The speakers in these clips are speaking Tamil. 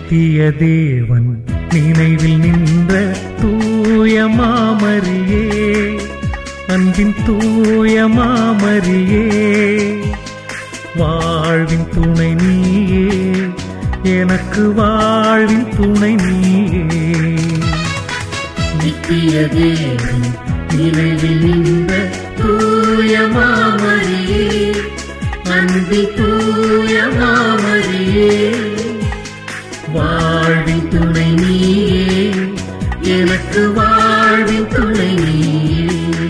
நித்திய தேவன் நினைவில் நின்ற தூய மாமரியே அன்பின் தூய மாமரியே வாழ்வின் துணை நீயே எனக்கு வாழ்வின் துணை நீயே நித்திய தேவன் நினைவில் நின்ற தூய மாமரியே அன்பி தூய மாமரியே வாழ்வின் துணை நீயே எனக்கு வாழ்வின் துணை நீயே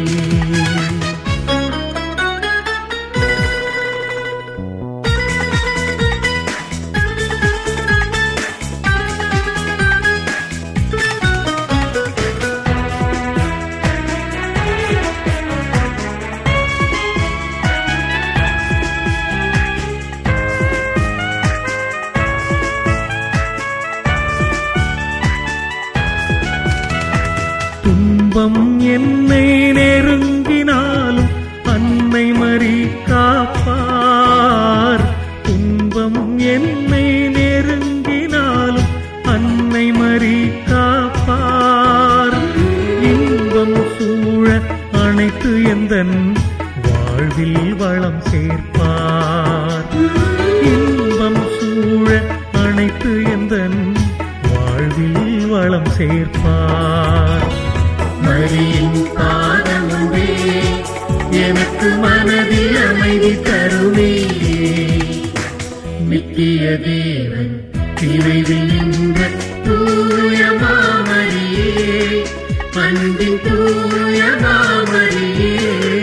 துன்பம் என்னை நெருங்கினாலும் அன்னை மறி காப்பார் துன்பம் என்னை நெருங்கினாலும் அன்னை மறி காப்பார் இன்பம் சூழ அனைத்து எந்தன் வாழ்வில் வளம் சேர்ப்பார் இன்பம் சூழ அனைத்து எந்தன் வாழ்வில் வளம் சேர்ப்பார் மரியின் பாதம் ஒன்றே எனக்கு மனதில் அமைதி தருமே நித்திய தேவன் நினைவில் நின்ற தூய மாமரியே அன்பின் தூய மாமரியே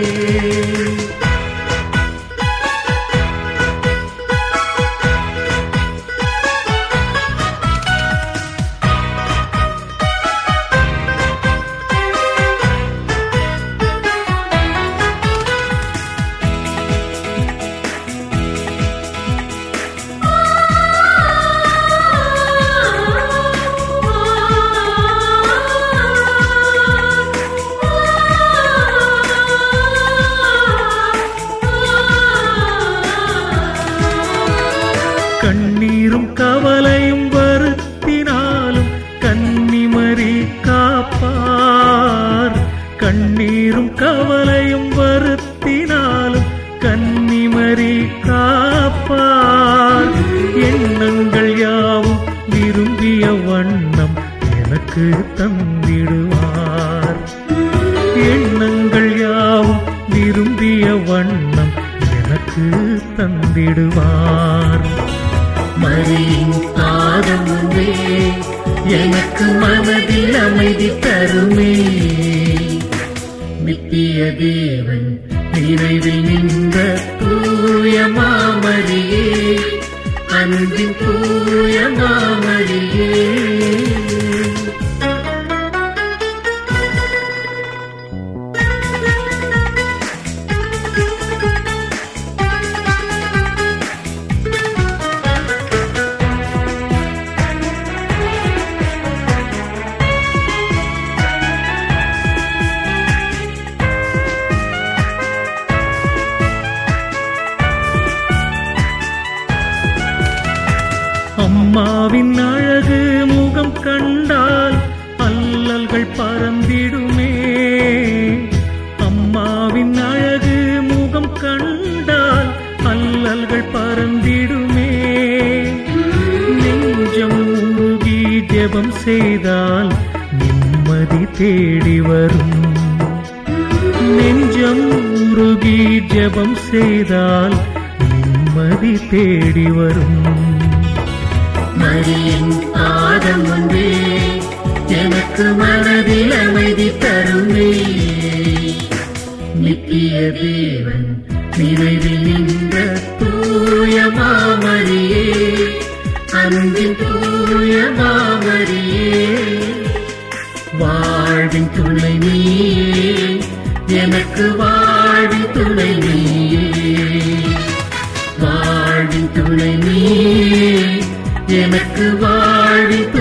கண்ணீரும் கவலையும் வருத்தினாலும் கன்னிமரி காப்பார் கண்ணீரும் கவலையும் வருத்தினாலும் கன்னிமரி காப்பார் எண்ணங்கள் யாவும் விரும்பிய வண்ணம் எனக்கு தந்திடுவார் எண்ணங்கள் யாவும் விரும்பிய வண்ணம் எனக்கு தந்திடுவார் மரியின் பாதம் ஒன்றே எனக்கு மனதில் அமைதி தருமே நித்திய தேவன் நினைவில் நின்ற தூய மாமரியே அன்பின் தூய மாமரியே அம்மாவின் அழகு முகம் கண்டால் அல்லல்கள் பறந்திடுமே அம்மாவின் அழகு முகம் கண்டால் அல்லல்கள் பறந்திடுமே நெஞ்சம் உருகி ஜெபம் செய்தால் நிம்மதி தேடி வரும் நெஞ்சம் உருகி ஜெபம் செய்தால் நிம்மதி தேடி வரும் மரியின் பாதம் ஒன்றே எனக்கு மனதில் அமைதி தருமே நித்திய தேவன் நினைவில் நின்ற தூய மாமரியே அன்பின் தூய மாமரியே வாழ்வின் துணை நீயே எனக்கு வாழ்வின் துணை நீயே வாழ்வின் துணை நீயே எனக்கு வாழ்வின்